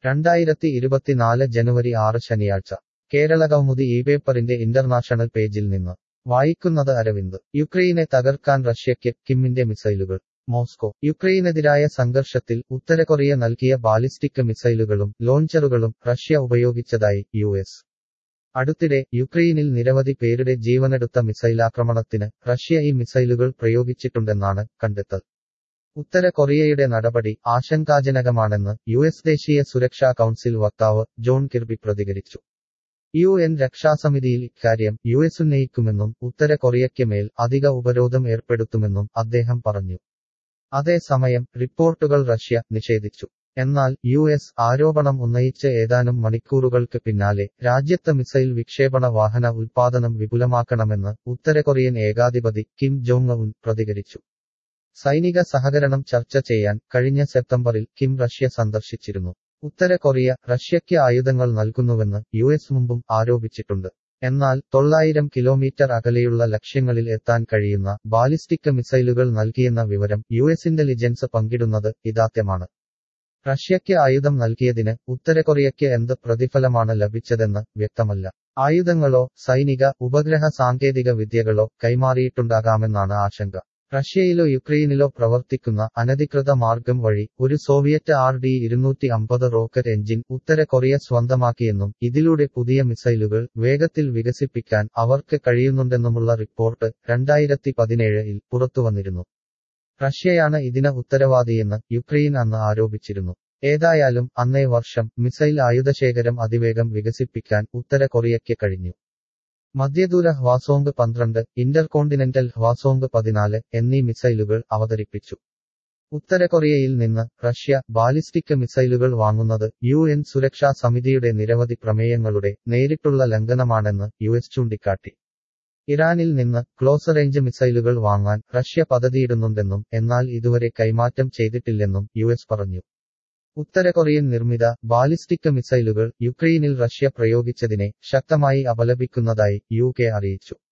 രണ്ടായിരത്തി ഇരുപത്തിനാല് ജനുവരി ആറ് ശനിയാഴ്ച കേരളകൗമുദി ഈ പേപ്പറിന്റെ ഇന്റർനാഷണൽ പേജിൽ നിന്ന് വായിക്കുന്നത് അരവിന്ദ് യുക്രൈനെ തകർക്കാൻ റഷ്യയ്ക്ക് കിമ്മിന്റെ മിസൈലുകൾ മോസ്കോ യുക്രൈനെതിരായ സംഘർഷത്തിൽ ഉത്തര കൊറിയ നൽകിയ ബാലിസ്റ്റിക് മിസൈലുകളും ലോഞ്ചറുകളും റഷ്യ ഉപയോഗിച്ചതായി യു എസ് അടുത്തിടെ യുക്രൈനിൽ നിരവധി പേരുടെ ജീവനെടുത്ത മിസൈലാക്രമണത്തിന് റഷ്യ ഈ മിസൈലുകൾ പ്രയോഗിച്ചിട്ടുണ്ടെന്നാണ് കണ്ടെത്തൽ ഉത്തര കൊറിയയുടെ നടപടി ആശങ്കാജനകമാണെന്ന് യു എസ് ദേശീയ സുരക്ഷാ കൗൺസിൽ വക്താവ് ജോൺ കിർബി പ്രതികരിച്ചു യു എൻ രക്ഷാസമിതിയിൽ ഇക്കാര്യം യു എസ് ഉന്നയിക്കുമെന്നും ഉത്തര കൊറിയയ്ക്ക് മേൽ അധിക ഉപരോധം ഏർപ്പെടുത്തുമെന്നും അദ്ദേഹം പറഞ്ഞു അതേസമയം റിപ്പോർട്ടുകൾ റഷ്യ നിഷേധിച്ചു എന്നാൽ യു എസ് ആരോപണം ഉന്നയിച്ച് ഏതാനും മണിക്കൂറുകൾക്ക് പിന്നാലെ രാജ്യത്ത് മിസൈൽ വിക്ഷേപണ വാഹന ഉൽപാദനം വിപുലമാക്കണമെന്ന് ഉത്തര കൊറിയൻ ഏകാധിപതി കിം ജോങ് ഉൻ പ്രതികരിച്ചു സൈനിക സഹകരണം ചർച്ച ചെയ്യാൻ കഴിഞ്ഞ സെപ്റ്റംബറിൽ കിം റഷ്യ സന്ദർശിച്ചിരുന്നു ഉത്തര കൊറിയ റഷ്യയ്ക്ക് ആയുധങ്ങൾ നൽകുന്നുവെന്ന് യു എസ് മുമ്പും ആരോപിച്ചിട്ടുണ്ട് എന്നാൽ തൊള്ളായിരം കിലോമീറ്റർ അകലെയുള്ള ലക്ഷ്യങ്ങളിൽ എത്താൻ കഴിയുന്ന ബാലിസ്റ്റിക് മിസൈലുകൾ നൽകിയെന്ന വിവരം യു എസ് ഇന്റലിജൻസ് പങ്കിടുന്നത് ഇതാദ്യമാണ് റഷ്യയ്ക്ക് ആയുധം നൽകിയതിന് ഉത്തര കൊറിയയ്ക്ക് എന്ത് പ്രതിഫലമാണ് ലഭിച്ചതെന്ന് വ്യക്തമല്ല ആയുധങ്ങളോ സൈനിക ഉപഗ്രഹ സാങ്കേതിക വിദ്യകളോ കൈമാറിയിട്ടുണ്ടാകാമെന്നാണ് ആശങ്ക റഷ്യയിലോ യുക്രൈനിലോ പ്രവർത്തിക്കുന്ന അനധികൃത മാർഗം വഴി ഒരു സോവിയറ്റ് ആർ ഡി ഇരുന്നൂറ്റി അമ്പത് റോക്കറ്റ് എഞ്ചിൻ ഉത്തര കൊറിയ സ്വന്തമാക്കിയെന്നും ഇതിലൂടെ പുതിയ മിസൈലുകൾ വേഗത്തിൽ വികസിപ്പിക്കാൻ അവർക്ക് കഴിയുന്നുണ്ടെന്നുമുള്ള റിപ്പോർട്ട് രണ്ടായിരത്തി പതിനേഴിൽ പുറത്തുവന്നിരുന്നു റഷ്യയാണ് ഇതിന് ഉത്തരവാദിയെന്ന് യുക്രൈൻ അന്ന് ആരോപിച്ചിരുന്നു ഏതായാലും അന്നേ വർഷം മിസൈൽ ആയുധശേഖരം അതിവേഗം വികസിപ്പിക്കാൻ ഉത്തര കൊറിയയ്ക്ക് കഴിഞ്ഞു മധ്യദൂര ഹ്വാസോങ് പന്ത്രണ്ട് ഇന്റർകോണ്ടിനെന്റൽ ഹ്വാസോങ് പതിനാല് എന്നീ മിസൈലുകൾ അവതരിപ്പിച്ചു ഉത്തര കൊറിയയിൽ നിന്ന് റഷ്യ ബാലിസ്റ്റിക് മിസൈലുകൾ വാങ്ങുന്നത് യു എൻ സുരക്ഷാ സമിതിയുടെ നിരവധി പ്രമേയങ്ങളുടെ നേരിട്ടുള്ള ലംഘനമാണെന്ന് യു എസ് ചൂണ്ടിക്കാട്ടി ഇറാനിൽ നിന്ന് ക്ലോസ് റേഞ്ച് മിസൈലുകൾ വാങ്ങാൻ റഷ്യ പദ്ധതിയിടുന്നുണ്ടെന്നും എന്നാൽ ഇതുവരെ കൈമാറ്റം ചെയ്തിട്ടില്ലെന്നും യു എസ് പറഞ്ഞു ഉത്തര കൊറിയൻ നിർമ്മിത ബാലിസ്റ്റിക് മിസൈലുകൾ യുക്രൈനിൽ റഷ്യ പ്രയോഗിച്ചതിനെ ശക്തമായി അപലപിക്കുന്നതായി യു കെ അറിയിച്ചു